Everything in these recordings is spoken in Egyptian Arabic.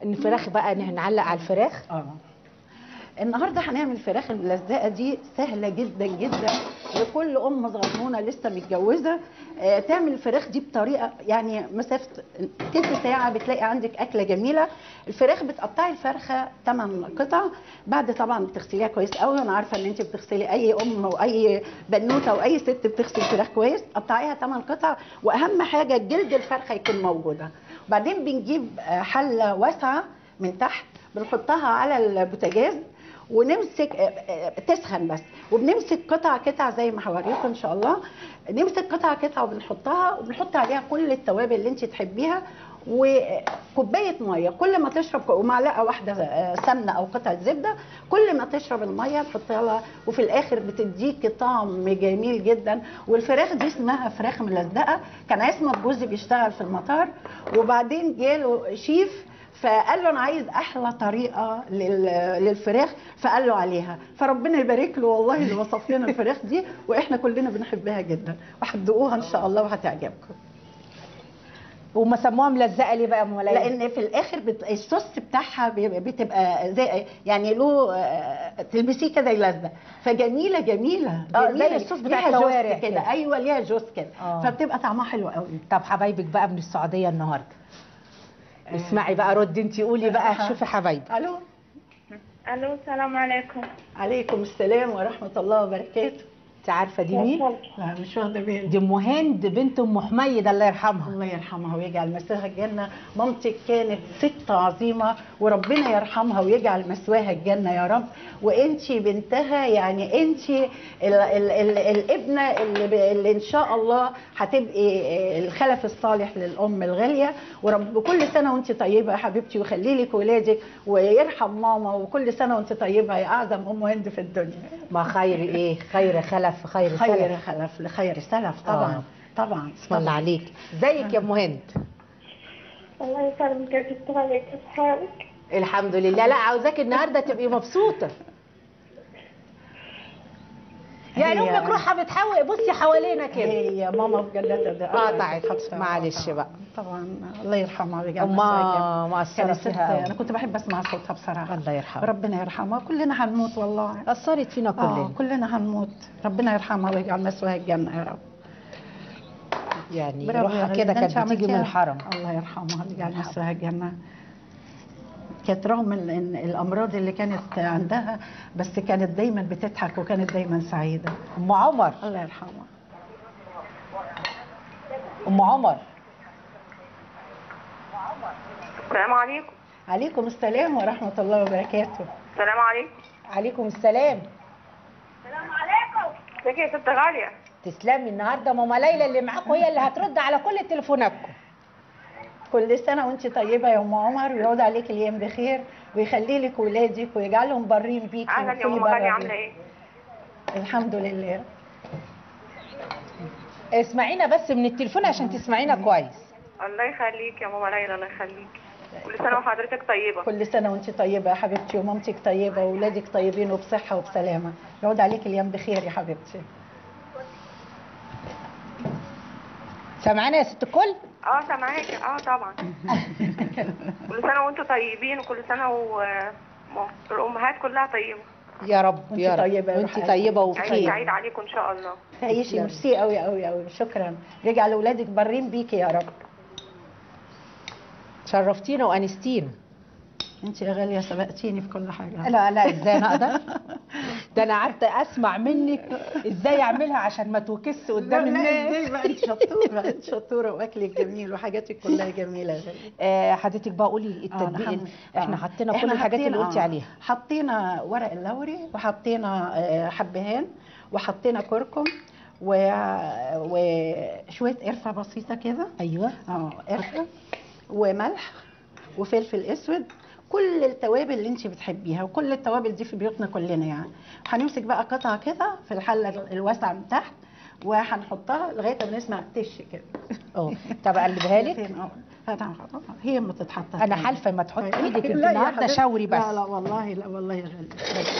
ان الفراخ بقى إن نعلق على الفراخ اه النهارده هنعمل الفراخ الملزقه دي سهله جدا جدا لكل ام صغنونه لسه متجوزه آه، تعمل الفراخ دي بطريقه يعني مسافه تلت ساعه بتلاقي عندك اكله جميله الفراخ بتقطعي الفرخه 8 قطع بعد طبعا ما تغسليها كويس قوي وانا عارفه ان انت بتغسلي اي ام او اي بنوته او اي ست بتغسل فراخ كويس قطعيها 8 قطع واهم حاجه جلد الفرخه يكون موجوده وبعدين بنجيب آه، حله واسعه من تحت بنحطها على البوتاجاز ونمسك آه، آه، تسخن بس وبنمسك قطع قطع زي ما هوريكم ان شاء الله نمسك قطع قطع وبنحطها وبنحط عليها كل التوابل اللي انت تحبيها وكوبايه ميه كل ما تشرب ومعلقه واحده آه، سمنه او قطعه زبده كل ما تشرب الميه تحطها لها وفي الاخر بتديكي طعم جميل جدا والفراخ دي اسمها فراخ ملزقه كان عصمت جوزي بيشتغل في المطار وبعدين جاله شيف فقال له انا عايز احلى طريقه لل- للفراخ فقال له عليها فربنا يبارك له والله اللي وصف لنا الفراخ دي واحنا كلنا بنحبها جدا وهتدوقوها ان شاء الله وهتعجبكم وما سموها ملزقه ليه بقى يا ام ليلى لان في الاخر بت... الصوص بتاعها بي- بتبقى زي يعني له آه، تلبسيه كده يلزق فجميله جميله آه، جميلة. زي الصوص بتاع ليها جوز الكوارع كده كده. ايوه ليها جوز كده آه. فبتبقى طعمها حلو قوي طب حبايبك بقى من السعوديه النهارده اسمعي بقى ردي انت قولي بقى آه. شوفي حبايبي الو الو السلام عليكم عليكم السلام ورحمه الله وبركاته انت عارفه دي مين لا مش واخده بالي دي ام هند بنت ام حميد الله يرحمها الله يرحمها ويجعل مسواها الجنة مامتك كانت ست عظيمة وربنا يرحمها ويجعل مسواها الجنة يا رب وانتي بنتها يعني انتي ال ال ال الابنة اللي, ب- اللي ان شاء الله هتبقي الخلف الصالح للأم الغالية ورب كل سنة وانتي طيبة يا حبيبتي وخلي لك ولادك ويرحم ماما وكل سنة وانتي طيبة يا أعظم أم هند في الدنيا ما خير ايه خير خلف خير خير سلف خلف لخير سلف طبعا آه. طبعا اسم الله عليك ازيك يا ام هند الله يسلمك يا ست غالية كيف حالك؟ الحمد لله لا عاوزاك النهارده تبقي مبسوطه يعني هي- امك روحها بتحوق بصي حوالينا كده هي ماما في جنتها ده قطعت. حبسة. معلش بقى. طبعا الله يرحمها ويجعل أمها مساها جنة. مؤثرة كانت فيها ست- أوي. انا كنت بحب اسمع صوتها بصراحه الله يرحمها. ربنا يرحمها كلنا هنموت والله اثرت فينا اه كلنا كلنا هنموت ربنا يرحمها ويجعل مسواها الجنه يا رب يعني برافو يا روحها غالية. كده ده كانت أنت بتيجي من عملتيها. الحرم الله يرحمها ويجعل مسواها الجنه كانت رغم ال- إن الامراض اللي كانت عندها بس كانت دايما بتضحك وكانت دايما سعيده ام عمر الله يرحمها ام عمر السلام عليكم عليكم السلام ورحمه الله وبركاته السلام عليكم عليكم السلام السلام عليكم ازيك يا ست غالية؟ تسلمي النهارده ماما ليلى اللي معاكم هي اللي هترد على كل تليفوناتكم كل سنة وانت طيبة يا ام عمر ويعود عليك الايام بخير ويخلي لك ولادك ويجعلهم بارين بيكي اهلا يا وكل ام برة غالية عاملة بيك. ايه؟ الحمد لله اسمعينا بس من التليفون عشان تسمعينا كويس الله يخليك يا ماما ليلى الله يخليك كل سنة وحضرتك طيبة كل سنة وانت طيبة يا حبيبتي ومامتك طيبة وولادك طيبين وبصحة وبسلامة يعود عليك الايام بخير يا حبيبتي سامعانا يا ست الكل اه سامعاك اه طبعا كل سنة وانتم طيبين وكل سنة و م- الأمهات كلها طيبة يا رب وانت يا رب طيبة يا وانت روح طيبه عيد وبخير سعيد عليكم إن شاء الله تعيشي تسلمي. ميرسي قوي قوي قوي شكرا يجعل ولادك بارين بيكي يا رب شرفتينا وانستينا انت يا غالية سبقتيني في كل حاجة لا لا ازاي انا اقدر ده انا قعدت اسمع منك ازاي اعملها عشان ما توكس قدام لا، لا، الناس ازاي بقى انت شطورة انت شطورة واكلك جميل وحاجاتك كلها جميلة يا غالية آه حضرتك بقى قولي آه، التطبيق الحمد- احنا آه. حطينا كل احنا الحاجات اللي حاطين- قلتي آه، عليها حطينا ورق اللوري وحطينا آه، حبهان وحطينا كركم و- وشويه قرفه بسيطه كده ايوه اه قرفه وملح وفلفل اسود كل التوابل اللي انت بتحبيها وكل التوابل دي في بيوتنا كلنا يعني هنمسك بقى قطعه كده في الحله الواسعه من تحت وهنحطها لغايه ما نسمع تش كده اه طب اقلبها لك فين؟ اه هتعمل- هي ما تتحط انا حالفه ما تحطي ايدك انت لا يا النهارده حبيبتي. شاوري بس لا لا والله لا والله يا غالي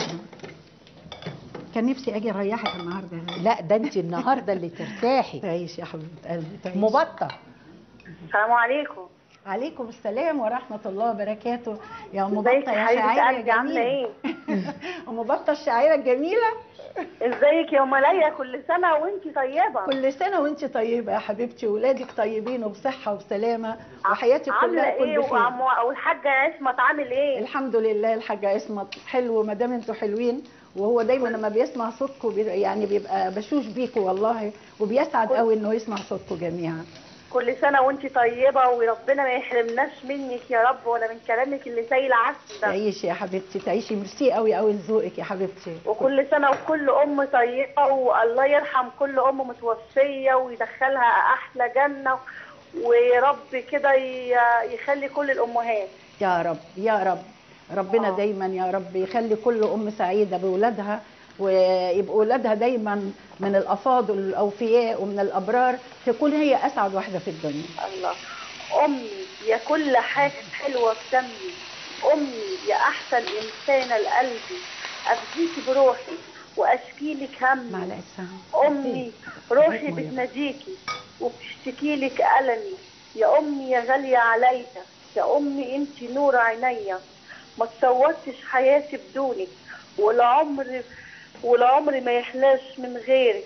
كان نفسي اجي اريحك النهارده يا غالي لا ده انت النهارده اللي ترتاحي تعيش يا حبيبه قلبي تعيش مبطه السلام عليكم عليكم السلام ورحمه الله وبركاته يا ام ازيك بطه يا يا حبيبه شاعره قلبي عامله جميله ايه؟ ام بطه الشاعره الجميله ازيك يا ام ليلى كل سنه وانت طيبه كل سنه وانت طيبه يا حبيبتي ولادك طيبين وبصحه وبسلامه وحياتك عامله كلها ايه كل بخير وعم والحاجه عصمت عامل ايه؟ الحمد لله الحاجة عصمت حلو ما دام انتوا حلوين وهو دايما لما بيسمع صوتكم بي يعني بيبقى بشوش بيكوا والله وبيسعد قوي انه يسمع صوتكم جميعا كل سنه وانت طيبه وربنا ما يحرمناش منك يا رب ولا من كلامك اللي زي العسل ده تعيشي يا حبيبتي تعيشي ميرسي قوي قوي لذوقك يا حبيبتي وكل سنه وكل ام طيبه والله يرحم كل ام متوفيه ويدخلها احلى جنه ورب كده ي- يخلي كل الامهات يا رب يا رب ربنا آه. دايما يا رب يخلي كل ام سعيده باولادها ويبقوا اولادها دايما من الافاضل الاوفياء ومن الابرار تكون هي اسعد واحده في الدنيا الله امي يا كل حاجه حلوه في دمي امي يا احسن انسانه لقلبي افديكي بروحي واشكي لك همي معلقه ساعه امي روحي بتناديكي وبتشتكي لك المي يا امي يا غاليه عليا يا امي انت نور عينيا ما تصورتش حياتي بدونك والعمر والعمر ما يحلاش من غيرك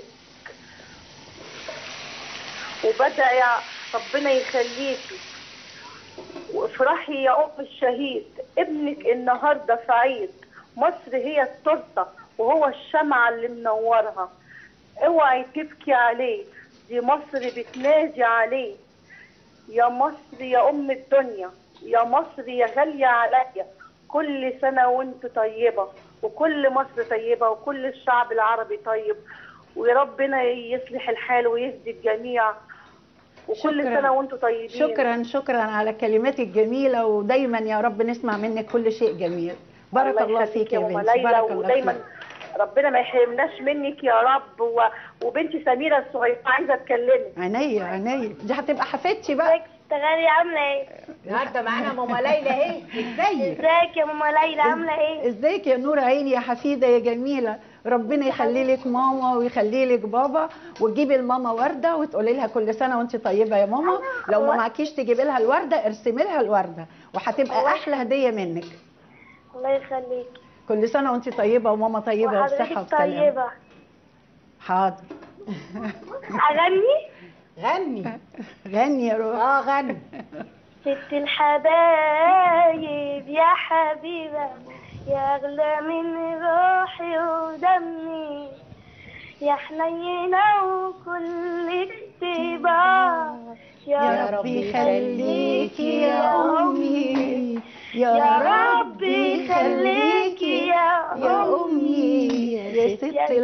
وبدأ يا ربنا يخليكي وافرحي يا ام الشهيد ابنك النهارده في عيد مصر هي التورته وهو الشمعة اللي منورها اوعي تبكي عليه دي مصر بتنادي عليه يا مصر يا ام الدنيا يا مصر يا غالية عليا كل سنة وانت طيبة وكل مصر طيبة وكل الشعب العربي طيب وربنا يصلح الحال ويهدي الجميع وكل شكراً. سنة وانتم طيبين شكرا شكرا على كلماتك الجميله ودايما يا رب نسمع منك كل شيء جميل بارك الله يخليك فيك يا أم بنتي ليلى بارك الله ودايما فيك ربنا ما يحرمناش منك يا رب و... وبنتي سميرة الصغيرة عايزة اتكلمك عينيا عينيا دي هتبقى حفيدتي بقى تغالي عاملة ايه؟ النهارده معانا ماما ليلى اهي ازيك ازيك يا ماما ليلى عاملة ايه؟ ازيك يا نور عيني يا حفيده يا جميله ربنا يخلي لك ماما ويخلي لك بابا وتجيبي لماما ورده وتقولي لها كل سنه وانت طيبه يا ماما لو ما معكيش تجيبي لها الورده ارسمي لها الورده وهتبقى احلى هديه منك الله يخليك كل سنه وانت طيبه وماما طيبه وبصحه وحضرتك وسلامه طيبة حاضر أغني؟ غني غني يا روح اه غني ست الحبايب يا حبيبة يا أغلى من روحي ودمي يا حنينة وكل اكتبار يا ربي خليكي يا امي يا ربي خليكي يا يا امي يا ست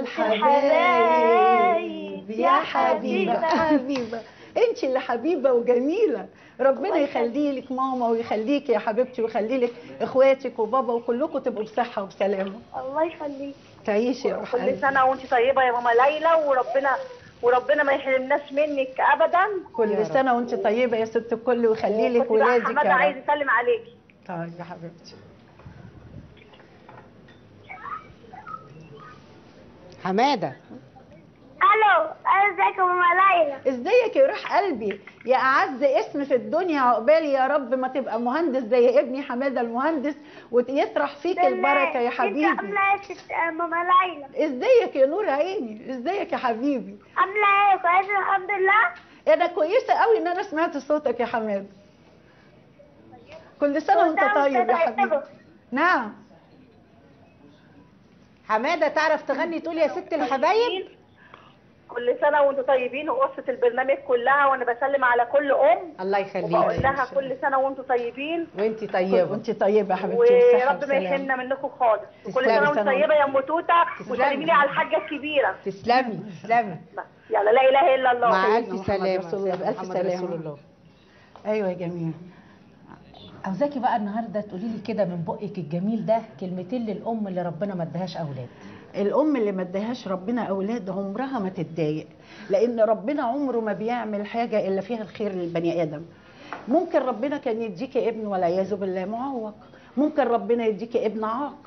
الحبايب يا حبيبه حبيبه انت اللي حبيبه وجميله ربنا يخلي لك ماما ويخليك يا حبيبتي ويخلي لك اخواتك وبابا وكلكم تبقوا بصحه وسلامه الله يخليك تعيشي يا روح كل قلبي. سنة وانت طيبة يا ماما ليلى وربنا وربنا ما يحرمناش منك ابدا كل سنه وانت طيبه يا ست الكل ويخلي لك كنت بقى ولادك حماده يا عايز رب يسلم عليكي طيب يا حبيبتي حماده الو ازيك يا ماما ليلى ازيك يا روح قلبي يا اعز اسم في الدنيا عقبالي يا رب ما تبقى مهندس زي ابني حماده المهندس ويطرح فيك البركه يا انت حبيبي عامله ايه يا ست ماما ليلى ازيك يا نور عيني ازيك يا حبيبي عامله ايه كويسه الحمد لله انا كويسه قوي ان انا سمعت صوتك يا حماده كل سنه وانت طيب يا حبيبي نعم حماده تعرف تغني تقول يا ست الحبايب كل سنة وانتم طيبين وقصة البرنامج كلها وانا بسلم على كل ام الله يخليك وبقول لها كل سنة وانتم طيبين وانت طيبه وانت طيبه يا حبيبتي وبصحه ورب ما وسلامه يحرمنا منكم خالص وكل تسلمي سنة وانتم سنة طيبة يا ام توته تسلمي. وسلمي لي على الحاجة الكبيرة تسلمي تسلمي يلا لا اله الا الله مع سيدنا الف محمد سلامه رسول الله، بألف محمد سلامة. رسول الله ايوه يا جميل عاوزاكي بقى النهارده تقولي لي كده من بقك الجميل ده كلمتين للام اللي ربنا ما ادهاش اولاد الام اللي ما اداهاش ربنا اولاد عمرها ما تتضايق لان ربنا عمره ما بيعمل حاجه الا فيها الخير للبني ادم ممكن ربنا كان يديكي ابن والعياذ بالله معوق ممكن ربنا يديكي ابن عاق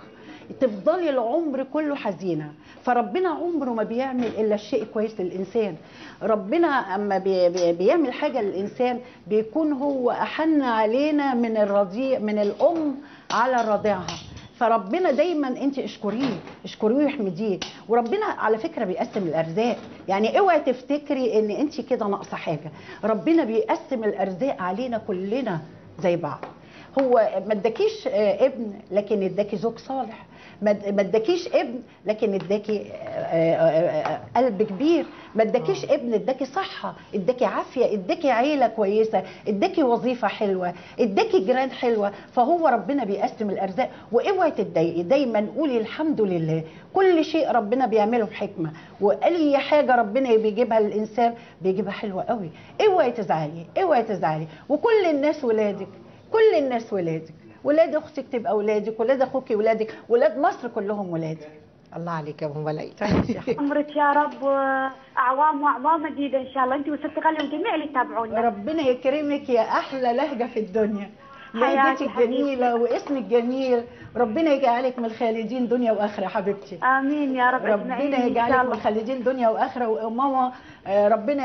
تفضلي العمر كله حزينه فربنا عمره ما بيعمل الا الشيء كويس للانسان ربنا اما بي بي بيعمل حاجه للانسان بيكون هو احن علينا من الرضيع من الام على رضيعها فربنا دايما انت اشكريه اشكريه واحمديه وربنا على فكره بيقسم الارزاق يعني اوعي تفتكري ان انت كده ناقصه حاجه ربنا بيقسم الارزاق علينا كلنا زي بعض هو ما اداكيش آه، ابن لكن اداكي زوج صالح ما ما اداكيش ابن لكن اداكي آه، آه، آه، قلب كبير ما اداكيش ابن اداكي صحه اداكي عافيه اداكي عيله كويسه اداكي وظيفه حلوه اداكي جيران حلوه فهو ربنا بيقسم الارزاق واوعي تتضايقي دايما قولي الحمد لله كل شيء ربنا بيعمله بحكمه واي حاجه ربنا بيجيبها للانسان بيجيبها حلوه قوي اوعي تزعلي اوعي تزعلي وكل الناس ولادك كل الناس ولادك ولاد اختك تبقى ولادك ولاد اخوك ولادك ولاد مصر كلهم ولادك الله عليك يا ام ليلى عمرك يا رب واعوام واعوام مديده ان شاء الله انت وست غالي وجميع اللي يتابعونا ربنا يكرمك يا احلى لهجه في الدنيا حياتي لهجتك جميله واسمك جميل ربنا يجعلك من الخالدين دنيا واخره حبيبتي امين يا رب اجمعين ربنا ان شاء يجعلك من الله الخالدين دنيا واخره وماما آه، ربنا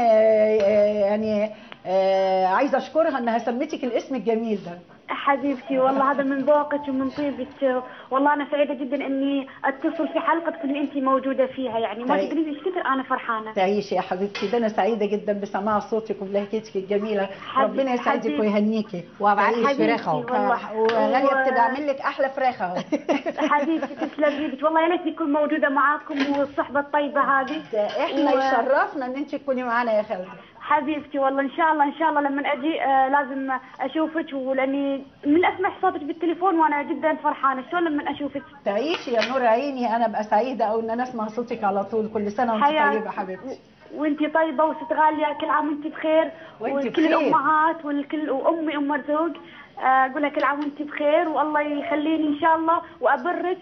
آه، يعني آه، عايزه اشكرها انها سمتك الاسم الجميل ده حبيبتي والله هذا من ذوقك ومن طيبك والله انا سعيده جدا اني اتصل في حلقتك اللي انت موجوده فيها يعني ما طيب. تدري ايش كثر انا فرحانه تعيشي يا حبيبتي ده انا سعيده جدا بسماع صوتك وبلهجتك الجميله حبيب- ربنا يسعدك حبيبي. ويهنيكي وابعت لك حبيبتي فراخ اهو والله. وغاليه و- بتدعم لك احلى فراخ اهو حبيبتي تسلم ايدك والله يا ليتني اكون موجوده معاكم والصحبه الطيبه هذه ده احنا و- يشرفنا ان انت تكوني معانا يا خالتي حبيبتي والله ان شاء الله ان شاء الله لما اجي آه لازم اشوفك ولاني من اسمع صوتك بالتليفون وانا جدا فرحانه شلون لما اشوفك تعيشي يا نور عيني انا ابقى سعيده او ان انا اسمع صوتك على طول كل سنه وانت حياتي. طيبه حبيبتي وانتي طيبه وست غاليه كل عام وانت بخير وانتي وكل بخير. الامهات والكل وامي ام مرزوق آه، اقول لها كل عام وانت بخير والله يخليني ان شاء الله وابرك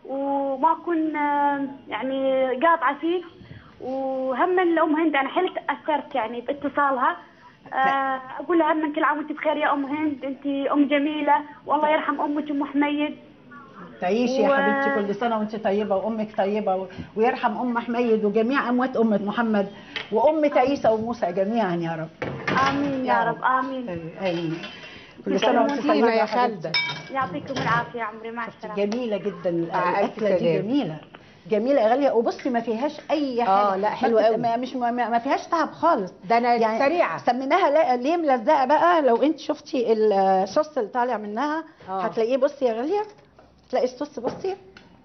وما اكون آه، يعني قاطعه فيك وهم الام هند انا حلت اثرت يعني باتصالها آه، اقول لها هم كل عام وانت بخير يا ام هند انت ام جميله والله يرحم امك ام حميد تعيشي يا و- حبيبتي كل سنه وانت طيبه وامك طيبه و... ويرحم ام حميد وجميع اموات امه محمد وام عيسى وموسى جميعا يا رب امين يا رب امين امين كل سنه وانت شرفتينا طيبه يا حبيبتي. خالده يعطيكم العافيه يا عمري مع السلامه جميله جدا مع ألف الاكله دي سلامة. جميله جميله غاليه وبصي ما فيهاش اي حاجه آه، لا، ما حلوة بت- قوي. ما مش ما, ما فيهاش تعب خالص ده انا سريعه سميناها لا- ليه ملزقه بقى لو انت شفتي الصوص اللي طالع منها آه. هتلاقيه بصي يا غاليه تلاقي الصوص بصي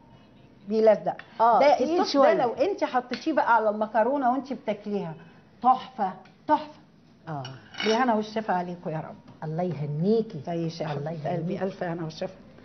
بيلزق آه، ده تقيل الصوص شوية. ده لو انت حطيتيه بقى على المكرونه وانت بتاكليها تحفه تحفه اه بالهنا والشفا عليكم يا رب الله يهنيكي تعيشي يا الله حبيبه قلبي يهنيك. الف هنا والشفا